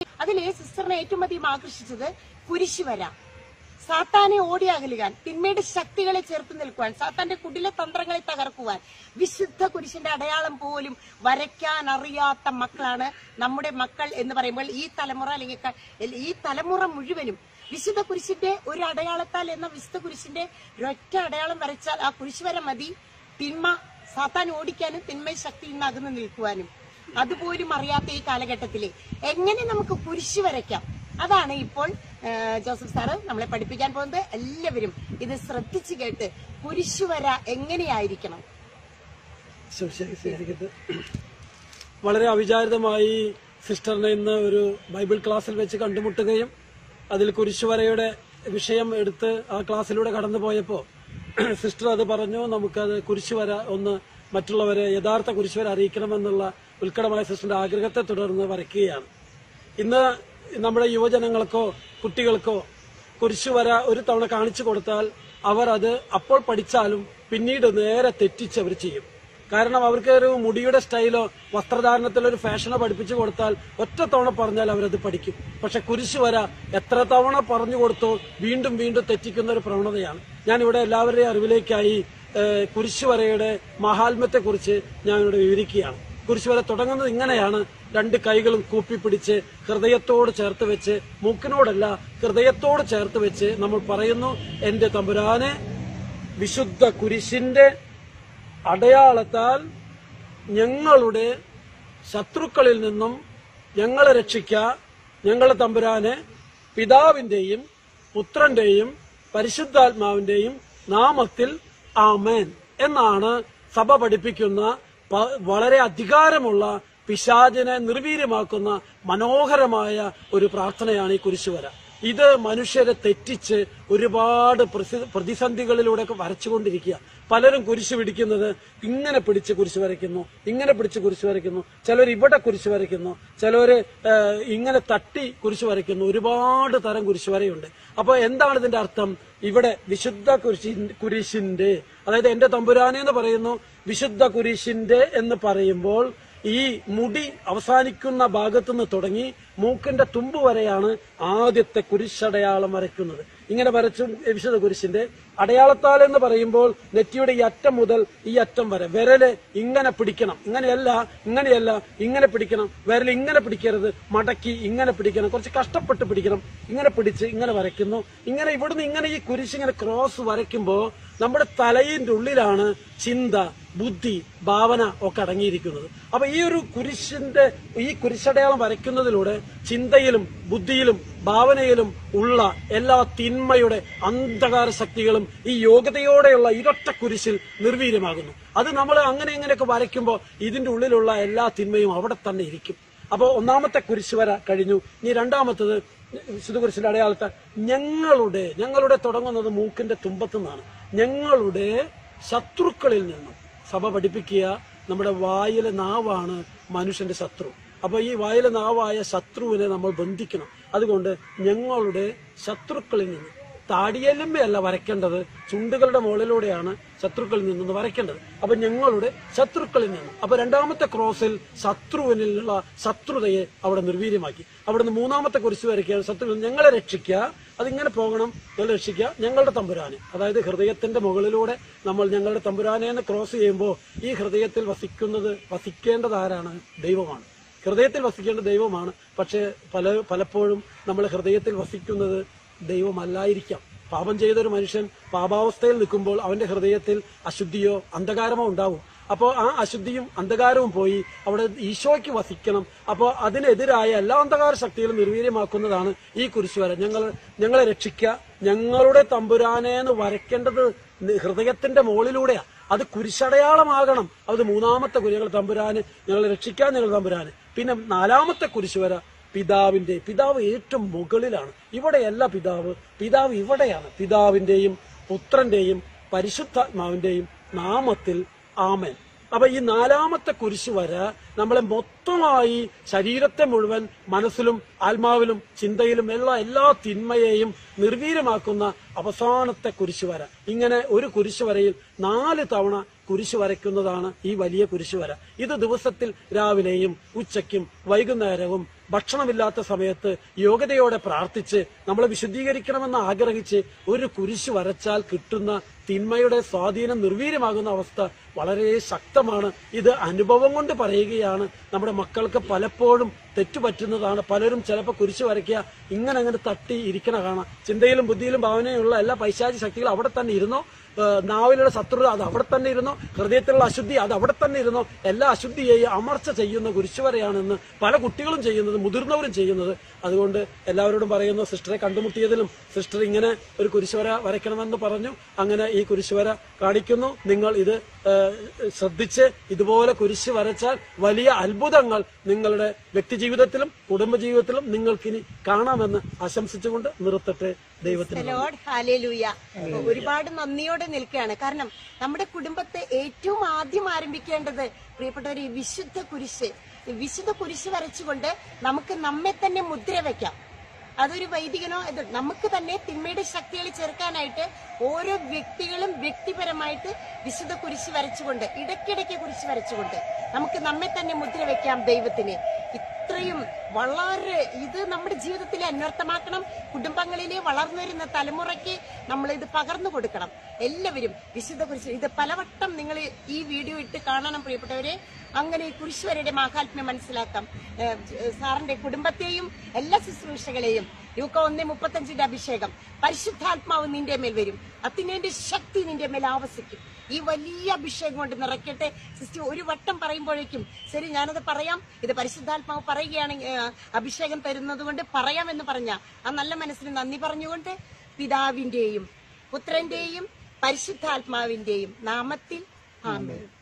അതിലെ സിസ്റ്ററിനെ ഏറ്റവും അധികം ആകർഷിച്ചത് കുരിശ് വര സാത്താനെ ഓടി അകലുവാൻ തിന്മയുടെ ശക്തികളെ ചേർത്ത് നിൽക്കുവാൻ സാത്താന്റെ കുടില തന്ത്രങ്ങളെ തകർക്കുവാൻ വിശുദ്ധ കുരിശിന്റെ അടയാളം പോലും വരയ്ക്കാൻ അറിയാത്ത മക്കളാണ് നമ്മുടെ മക്കൾ എന്ന് പറയുമ്പോൾ ഈ തലമുറ അല്ലെങ്കിൽ ക- ഈ തലമുറ മുഴുവനും വിശുദ്ധ കുരിശിന്റെ ഒരു അടയാളത്താൽ എന്ന വിശുദ്ധ കുരിശിന്റെ ഒരൊറ്റ അടയാളം വരച്ചാൽ ആ കുരിശ് വര മതി തിന്മ സാത്താൻ ഓടിക്കാനും തിന്മ ശക്തിയിൽ നിന്ന് അകന്നു നിൽക്കുവാനും അതുപോലും അറിയാത്ത ഈ കാലഘട്ടത്തിലെ എങ്ങനെ നമുക്ക് കുരിശ് വരയ്ക്കാം അതാണ് ഇപ്പോൾ ആ, ജോസഫ് സാറ് നമ്മളെ പഠിപ്പിക്കാൻ പോകുന്നത് എല്ലാവരും ഇത് ശ്രദ്ധിച്ചു കേട്ട് കുരിശ് വര എങ്ങനെയായിരിക്കണം ശരി, ശരിക്കട്ടെ. വളരെ അവിചാരിതമായി സിസ്റ്ററിനെ ഇന്ന് ഒരു ബൈബിൾ ക്ലാസ്സിൽ വെച്ച് കണ്ടുമുട്ടുകയും അതിൽ കുരിശുവരയുടെ വിഷയം എടുത്ത് ആ ക്ലാസ്സിലൂടെ കടന്നുപോയപ്പോൾ സിസ്റ്റർ അത് പറഞ്ഞു നമുക്കത് കുരിശുവര ഒന്ന് മറ്റുള്ളവരെ യഥാർത്ഥ കുരിശുവര അറിയിക്കണമെന്നുള്ള ഉത്കടമായ സിസ്റ്ററിന്റെ ആഗ്രഹത്തെ തുടർന്ന് വരയ്ക്കുകയാണ് ഇന്ന് നമ്മുടെ യുവജനങ്ങൾക്കോ കുട്ടികൾക്കോ കുരിശുവര ഒരു തവണ കാണിച്ചു കൊടുത്താൽ അവർ അത് അപ്പോൾ പഠിച്ചാലും പിന്നീട് നേരെ തെറ്റിച്ച് അവർ ചെയ്യും കാരണം അവർക്ക് ഒരു മുടിയുടെ സ്റ്റൈലോ വസ്ത്രധാരണത്തിലോ ഒരു ഫാഷനോ പഠിപ്പിച്ചു കൊടുത്താൽ ഒറ്റ തവണ പറഞ്ഞാൽ അവരത് പഠിക്കും പക്ഷെ കുരിശു വര എത്ര തവണ പറഞ്ഞു കൊടുത്തോ വീണ്ടും വീണ്ടും തെറ്റിക്കുന്ന ഒരു പ്രവണതയാണ് ഞാൻ ഇവിടെ എല്ലാവരുടെയും അറിവിലേക്കായി ഏഹ്, കുരിശുവരയുടെ മഹാത്മ്യത്തെക്കുറിച്ച് ഞാൻ ഇവിടെ വിവരിക്കുകയാണ് കുരിശുവര തുടങ്ങുന്നത് ഇങ്ങനെയാണ് രണ്ട് കൈകളും കൂപ്പിപ്പിടിച്ച് ഹൃദയത്തോട് ചേർത്ത് വെച്ച് മൂക്കിനോടല്ല ഹൃദയത്തോട് ചേർത്ത് വെച്ച് നമ്മൾ പറയുന്നു എന്റെ തമ്പുരാനെ വിശുദ്ധ കുരിശിന്റെ അടയാളത്താൽ ഞങ്ങളുടെ ശത്രുക്കളിൽ നിന്നും ഞങ്ങളെ രക്ഷിക്ക ഞങ്ങളെ തമ്പുരാനെ പിതാവിന്റെയും പുത്രന്റെയും പരിശുദ്ധാത്മാവിന്റെയും നാമത്തിൽ ആമേൻ എന്നാണ് സഭ പഠിപ്പിക്കുന്ന പ- വളരെ അധികാരമുള്ള പിശാചിനെ നിർവീര്യമാക്കുന്ന മനോഹരമായ ഒരു പ്രാർത്ഥനയാണ് ഈ കുരിശുവര ഇത് മനുഷ്യരെ തെറ്റിച്ച് ഒരുപാട് പ്രസി- പ്രതിസന്ധികളിലൂടെ ഒക്കെ വരച്ചുകൊണ്ടിരിക്കുക പലരും കുരിശ് പിടിക്കുന്നത് ഇങ്ങനെ പിടിച്ച് കുരിശ് വരയ്ക്കുന്നു ഇങ്ങനെ പിടിച്ച് കുരിശ് വരയ്ക്കുന്നു ചിലർ ഇവിടെ കുരിശ് വരയ്ക്കുന്നു ചിലര് ഏഹ്, ഇങ്ങനെ തട്ടി കുരിശ് വരയ്ക്കുന്നു ഒരുപാട് തരം കുരിശ് വരയുണ്ട് അപ്പൊ എന്താണ് ഇതിന്റെ അർത്ഥം ഇവിടെ വിശുദ്ധ കുരിശി കുരിശിന്റെ അതായത് എന്റെ തമ്പുരാനെ എന്ന് പറയുന്നു വിശുദ്ധ കുരിശിന്റെ എന്ന് പറയുമ്പോൾ ഈ മുടി അവസാനിക്കുന്ന ഭാഗത്തുനിന്ന് തുടങ്ങി മൂക്കിന്റെ തുമ്പ് വരെയാണ് ആദ്യത്തെ കുരിശടയാളം വരയ്ക്കുന്നത് ഇങ്ങനെ വരച്ചു വിശുദ്ധ കുരിശിന്റെ അടയാളത്താൽ എന്ന് പറയുമ്പോൾ നെറ്റിയുടെ ഈ അറ്റം മുതൽ ഈ അറ്റം വരെ വിരല് ഇങ്ങനെ പിടിക്കണം ഇങ്ങനെയല്ല ഇങ്ങനെയല്ല ഇങ്ങനെ പിടിക്കണം വിരൽ ഇങ്ങനെ പിടിക്കരുത് മടക്കി ഇങ്ങനെ പിടിക്കണം കുറച്ച് കഷ്ടപ്പെട്ട് പിടിക്കണം ഇങ്ങനെ പിടിച്ച് ഇങ്ങനെ വരയ്ക്കുന്നു ഇങ്ങനെ ഇവിടുന്ന് ഇങ്ങനെ ഈ കുരിശ് ഇങ്ങനെ ക്രോസ് വരയ്ക്കുമ്പോൾ നമ്മുടെ തലയിന്റെ ഉള്ളിലാണ് ചിന്ത ബുദ്ധി ഭാവന ഒക്കെ അടങ്ങിയിരിക്കുന്നത് അപ്പൊ ഈ ഒരു കുരിശിന്റെ ഈ കുരിശടയാളം വരയ്ക്കുന്നതിലൂടെ ചിന്തയിലും ബുദ്ധിയിലും ഭാവനയിലും ഉള്ള എല്ലാ തിന്മയുടെ അന്ധകാര ശക്തികളും ഈ യോഗ്യതയോടെയുള്ള ഇരൊറ്റ കുരിശിൽ നിർവീര്യമാകുന്നു അത് നമ്മൾ അങ്ങനെ ഇങ്ങനെയൊക്കെ വരയ്ക്കുമ്പോൾ ഇതിന്റെ ഉള്ളിലുള്ള എല്ലാ തിന്മയും അവിടെ തന്നെ ഇരിക്കും അപ്പോൾ ഒന്നാമത്തെ കുരിശ് വര കഴിഞ്ഞു ഇനി രണ്ടാമത്തത് വിശുദ്ധ കുരിശിന്റെ അടയാളത്തെ ഞങ്ങളുടെ ഞങ്ങളുടെ തുടങ്ങുന്നത് മൂക്കിന്റെ തുമ്പത്തു നിന്നാണ് ഞങ്ങളുടെ ശത്രുക്കളിൽ നിന്നും സഭ പഠിപ്പിക്കുക നമ്മുടെ വായിലെ നാവാണ് മനുഷ്യന്റെ ശത്രു അപ്പൊ ഈ വായിലെ നാവായ ശത്രുവിനെ നമ്മൾ ബന്ധിക്കണം അതുകൊണ്ട് ഞങ്ങളുടെ ശത്രുക്കളിൽ നിന്ന് താടിയെല്ലുമ്പയല്ല വരയ്ക്കേണ്ടത് ചുണ്ടുകളുടെ മുകളിലൂടെയാണ് ശത്രുക്കളിൽ നിന്ന് വരയ്ക്കേണ്ടത് അപ്പൊ ഞങ്ങളുടെ ശത്രുക്കളിൽ നിന്ന് അപ്പൊ രണ്ടാമത്തെ ക്രോസിൽ ശത്രുവിനുള്ള ശത്രുതയെ അവിടെ നിർവീര്യമാക്കി അവിടുന്ന് മൂന്നാമത്തെ കുരിശ് വരയ്ക്കുകയാണ് ശത്രു ഞങ്ങളെ രക്ഷിക്കുക അതിങ്ങനെ പോകണം ഞങ്ങളെ രക്ഷിക്കുക ഞങ്ങളുടെ തമ്പുരാനെ അതായത് ഹൃദയത്തിന്റെ മുകളിലൂടെ നമ്മൾ ഞങ്ങളുടെ തമ്പുരാനെ എന്ന് ക്രോസ് ചെയ്യുമ്പോൾ ഈ ഹൃദയത്തിൽ വസിക്കുന്നത് വസിക്കേണ്ടത് ആരാണ് ദൈവമാണ് ഹൃദയത്തിൽ വസിക്കേണ്ട ദൈവമാണ് പക്ഷേ പല പലപ്പോഴും നമ്മൾ ഹൃദയത്തിൽ വസിക്കുന്നത് ദൈവമല്ലായിരിക്കാം പാപം ചെയ്തൊരു മനുഷ്യൻ പാപാവസ്ഥയിൽ നിൽക്കുമ്പോൾ അവന്റെ ഹൃദയത്തിൽ അശുദ്ധിയോ അന്ധകാരമോ ഉണ്ടാവും അപ്പോൾ ആ അശുദ്ധിയും അന്ധകാരവും പോയി അവിടെ ഈശോയ്ക്ക് വസിക്കണം അപ്പോൾ അതിനെതിരായ എല്ലാ അന്ധകാര ശക്തികളും നിർവീര്യമാക്കുന്നതാണ് ഈ കുരിശുവര ഞങ്ങൾ ഞങ്ങളെ രക്ഷിക്കുക ഞങ്ങളുടെ തമ്പുരാനെ എന്ന് വരയ്ക്കേണ്ടത് ഹൃദയത്തിന്റെ മുകളിലൂടെയാണ് അത് കുരിശടയാളമാകണം അത് മൂന്നാമത്തെ കുരി ഞങ്ങൾ തമ്പുരാന് ഞങ്ങളെ രക്ഷിക്കാൻ ഞങ്ങൾ തമ്പുരാന് പിന്നെ നാലാമത്തെ കുരിശുവര പിതാവിന്റെ പിതാവ് ഏറ്റവും മുകളിലാണ് ഇവിടെയല്ല പിതാവ് പിതാവ് ഇവിടെയാണ് പിതാവിന്റെയും പുത്രന്റെയും പരിശുദ്ധാത്മാവിന്റെയും നാമത്തിൽ ആമൻ അപ്പൊ ഈ നാലാമത്തെ കുരിശ് വര നമ്മളെ മൊത്തമായി ശരീരത്തെ മുഴുവൻ മനസ്സിലും ആത്മാവിലും ചിന്തയിലും എല്ലാ എല്ലാ തിന്മയെയും നിർവീര്യമാക്കുന്ന അവസാനത്തെ കുരിശ് വര ഇങ്ങനെ ഒരു കുരിശ് വരയിൽ നാല് തവണ കുരിശ് വരയ്ക്കുന്നതാണ് ഈ വലിയ കുരിശ് വര ഇത് ദിവസത്തിൽ രാവിലെയും ഉച്ചയ്ക്കും വൈകുന്നേരവും ഭക്ഷണമില്ലാത്ത സമയത്ത് യോഗ്യതയോടെ പ്രാർത്ഥിച്ച് നമ്മളെ വിശുദ്ധീകരിക്കണമെന്ന് ആഗ്രഹിച്ച് ഒരു കുരിശ് വരച്ചാൽ കിട്ടുന്ന തിന്മയുടെ സ്വാധീനം നിർവീര്യമാകുന്ന അവസ്ഥ വളരെ ശക്തമാണ് ഇത് അനുഭവം കൊണ്ട് പറയുകയാണ് നമ്മുടെ മക്കൾക്ക് പലപ്പോഴും തെറ്റുപറ്റുന്നതാണ് പലരും ചിലപ്പോൾ കുരിശ് വരയ്ക്കുക ഇങ്ങനെ അങ്ങനെ തട്ടി ഇരിക്കണ കാണാം ചിന്തയിലും ബുദ്ധിയിലും ഭാവനയുള്ള എല്ലാ പൈശാചി ശക്തികളും അവിടെ തന്നെ ഇരുന്നോ ഏഹ് നാവിലുള്ള ശത്രുത അത് അവിടെ തന്നെ ഇരുന്നോ ഹൃദയത്തിലുള്ള അശുദ്ധി അത് അവിടെ തന്നെ ഇരുന്നോ എല്ലാ അശുദ്ധിയെയും അമർച്ച ചെയ്യുന്ന കുരിശുവരയാണെന്ന് പല കുട്ടികളും ചെയ്യുന്നത് മുതിർന്നവരും ചെയ്യുന്നത് അതുകൊണ്ട് എല്ലാവരോടും പറയുന്നു സിസ്റ്ററെ കണ്ടുമുട്ടിയതിലും സിസ്റ്റർ ഇങ്ങനെ ഒരു കുരിശുവര വരയ്ക്കണമെന്ന് പറഞ്ഞു അങ്ങനെ ഈ കുരിശുവര കാണിക്കുന്നു നിങ്ങൾ ഇത് ഏഹ്, ശ്രദ്ധിച്ച് ഇതുപോലെ കുരിശ് വരച്ചാൽ വലിയ അത്ഭുതങ്ങൾ നിങ്ങളുടെ വ്യക്തി ജീവിതത്തിലും കുടുംബജീവിതത്തിലും നിങ്ങൾക്കിനി കാണാമെന്ന് ആശംസിച്ചുകൊണ്ട് നിർത്തട്ടെ ദൈവത്തിന് ലോഡ് ഹാലേലൂയ ഒരുപാട് നന്ദിയോടെ നിൽക്കുകയാണ് കാരണം നമ്മുടെ കുടുംബത്തെ ഏറ്റവും ആദ്യം ആരംഭിക്കേണ്ടത് പ്രിയപ്പെട്ടവർ ഈ വിശുദ്ധ കുരിശ് ഈ വിശുദ്ധ കുരിശ് വരച്ചുകൊണ്ട് നമുക്ക് നമ്മെ തന്നെ മുദ്ര വെക്കാം അതൊരു വൈദികനോ ഇത് നമുക്ക് തന്നെ തിന്മയുടെ ശക്തികളെ ചെറുക്കാനായിട്ട് ഓരോ വ്യക്തികളും വ്യക്തിപരമായിട്ട് വിശുദ്ധ കുരിശ് വരച്ചുകൊണ്ട് ഇടയ്ക്കിടയ്ക്ക് കുരിശ് വരച്ചുകൊണ്ട് നമുക്ക് നമ്മെ തന്നെ മുദ്ര വെക്കാം ദൈവത്തിന് ഇത്രയും വളരെ ഇത് നമ്മുടെ ജീവിതത്തിൽ അന്വർത്ഥമാക്കണം കുടുംബങ്ങളിലെ വളർന്നു വരുന്ന തലമുറയ്ക്ക് നമ്മൾ ഇത് പകർന്നു കൊടുക്കണം എല്ലാവരും വിശുദ്ധ കുരിശ് ഇത് പലവട്ടം നിങ്ങൾ ഈ വീഡിയോ ഇട്ട് കാണണം പ്രിയപ്പെട്ടവരെ അങ്ങനെ ഈ കുരിശുവരയുടെ മാഹാത്മ്യം മനസ്സിലാക്കാം ഏഹ് ഏഹ് സാറിന്റെ കുടുംബത്തെയും എല്ലാ ശുശ്രൂഷകളെയും യൂക്ക ഒന്നേ മുപ്പത്തഞ്ചിന്റെ അഭിഷേകം പരിശുദ്ധാത്മാവ് നിന്റെ മേൽ വരും അത്തിനേന്റെ ശക്തി നിന്റെ മേൽ ആവസിക്കും ഈ വലിയ അഭിഷേകം കൊണ്ട് നിറയ്ക്കട്ടെ സിസ്റ്റർ ഒരു വട്ടം പറയുമ്പോഴേക്കും ശരി ഞാനത് പറയാം ഇത് പരിശുദ്ധാത്മാവ് പറയുകയാണെങ്കിൽ ഏഹ്, അഭിഷേകം തരുന്നത് കൊണ്ട് പറയാമെന്ന് പറഞ്ഞ ആ നല്ല മനസ്സിന് നന്ദി പറഞ്ഞുകൊണ്ട് പിതാവിന്റെയും പുത്രന്റെയും പരിശുദ്ധാത്മാവിന്റെയും നാമത്തിൽ ആമേൻ